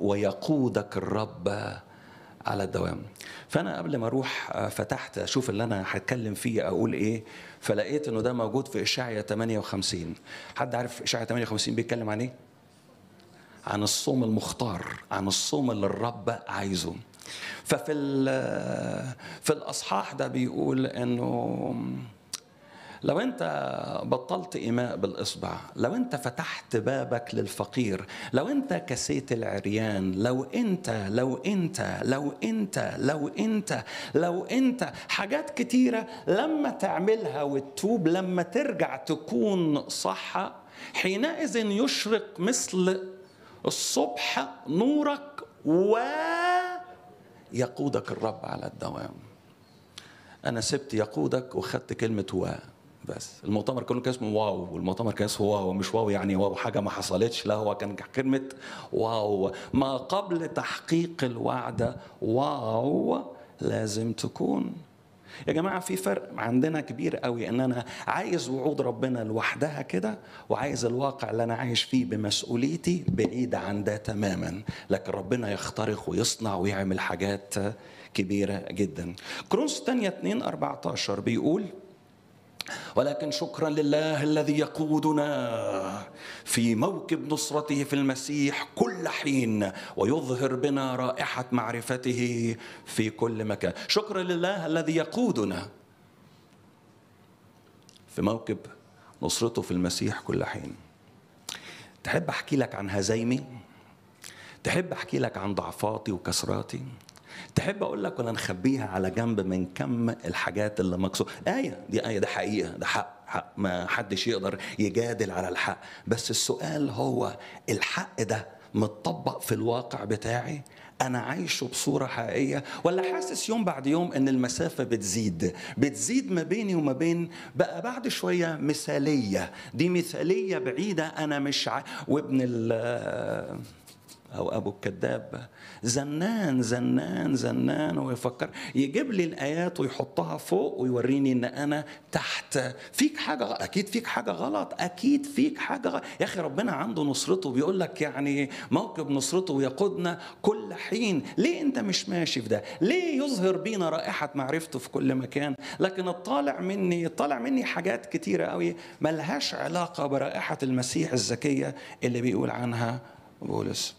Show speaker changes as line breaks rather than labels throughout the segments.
ويقودك الرب على الدوام فانا قبل ما اروح فتحت اشوف اللي انا هتكلم فيه اقول ايه فلقيت انه ده موجود في اشعيا 58 حد عارف اشعيا 58 بيتكلم عن ايه عن الصوم المختار عن الصوم اللي الرب عايزه ففي في الاصحاح ده بيقول انه لو انت بطلت ايماء بالاصبع لو انت فتحت بابك للفقير لو انت كسيت العريان لو انت لو انت لو انت لو انت لو انت حاجات كتيره لما تعملها وتتوب لما ترجع تكون صح حينئذ يشرق مثل الصبح نورك ويقودك الرب على الدوام انا سبت يقودك وخدت كلمه و بس المؤتمر كله كان اسمه واو والمؤتمر كان اسمه واو مش واو يعني واو حاجه ما حصلتش لا هو كان كلمه واو ما قبل تحقيق الوعد واو لازم تكون يا جماعة في فرق عندنا كبير قوي ان انا عايز وعود ربنا لوحدها كده وعايز الواقع اللي انا عايش فيه بمسؤوليتي بعيد عن ده تماما لكن ربنا يخترق ويصنع ويعمل حاجات كبيرة جدا كرونس الثانية 2 14 بيقول ولكن شكرا لله الذي يقودنا في موكب نصرته في المسيح كل حين ويظهر بنا رائحة معرفته في كل مكان شكرا لله الذي يقودنا في موكب نصرته في المسيح كل حين تحب احكي لك عن هزايمي تحب احكي لك عن ضعفاتي وكسراتي تحب اقول لك ولا نخبيها على جنب من كم الحاجات اللي مكسور ايه دي ايه ده حقيقه ده حق حق ما حدش يقدر يجادل على الحق بس السؤال هو الحق ده متطبق في الواقع بتاعي انا عايشه بصوره حقيقيه ولا حاسس يوم بعد يوم ان المسافه بتزيد بتزيد ما بيني وما بين بقى بعد شويه مثاليه دي مثاليه بعيده انا مش ع... وابن ال او ابو الكذاب زنان زنان زنان ويفكر يجيب لي الايات ويحطها فوق ويوريني ان انا تحت فيك حاجه غلط. اكيد فيك حاجه غلط اكيد فيك حاجه غلط يا اخي ربنا عنده نصرته بيقول لك يعني موكب نصرته ويقودنا كل حين ليه انت مش ماشي في ده ليه يظهر بينا رائحه معرفته في كل مكان لكن الطالع مني طالع مني حاجات كتيره قوي ملهاش علاقه برائحه المسيح الزكيه اللي بيقول عنها بولس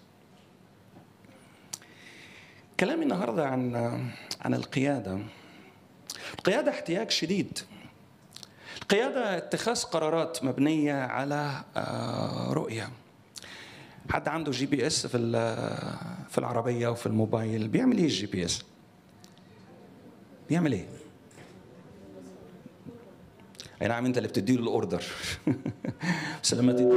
كلامي النهارده عن عن القياده القياده احتياج شديد القياده اتخاذ قرارات مبنيه على رؤيه حد عنده جي بي اس في في العربيه وفي الموبايل بيعمل ايه الجي بي اس بيعمل ايه اي نعم انت اللي بتديله الاوردر بس لما تدي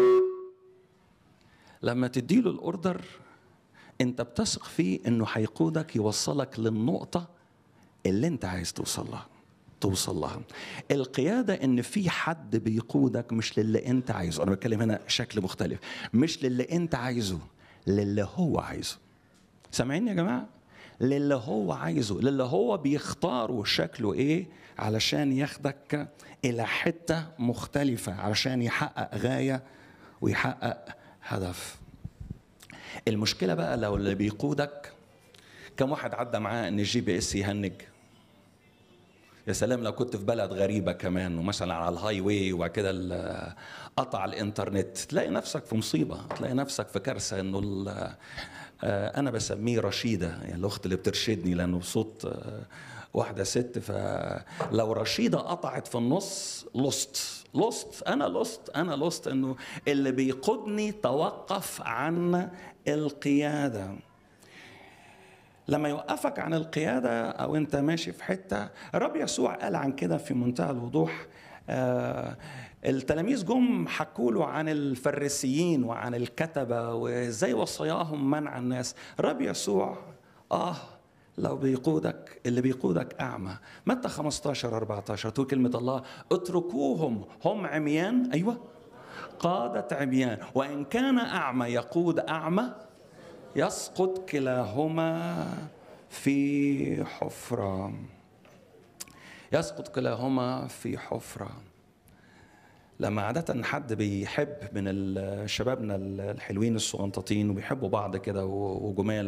لما تديله الاوردر انت بتثق فيه انه هيقودك يوصلك للنقطة اللي انت عايز توصل لها توصل لها القيادة ان في حد بيقودك مش للي انت عايزه انا بتكلم هنا شكل مختلف مش للي انت عايزه للي هو عايزه سامعين يا جماعة للي هو عايزه للي هو بيختاره شكله ايه علشان ياخدك الى حتة مختلفة علشان يحقق غاية ويحقق هدف المشكله بقى لو اللي بيقودك كم واحد عدى معاه ان الجي بي اس يهنج يا سلام لو كنت في بلد غريبه كمان ومثلا على الهاي واي وبعد كده قطع الانترنت تلاقي نفسك في مصيبه تلاقي نفسك في كارثه انه انا بسميه رشيده يعني الاخت اللي بترشدني لانه بصوت واحده ست فلو رشيده قطعت في النص لوست لوست انا لوست انا لوست انه اللي بيقودني توقف عن القياده لما يوقفك عن القياده او انت ماشي في حته الرب يسوع قال عن كده في منتهى الوضوح آه التلاميذ جم حكوا له عن الفريسيين وعن الكتبه وازاي وصاياهم منع الناس الرب يسوع اه لو بيقودك اللي بيقودك أعمى متى 15 14 تقول كلمة الله اتركوهم هم عميان أيوة قادة عميان وإن كان أعمى يقود أعمى يسقط كلاهما في حفرة يسقط كلاهما في حفرة لما عادة حد بيحب من ال- شبابنا الحلوين الصغنطاطين وبيحبوا بعض كده و- وجمال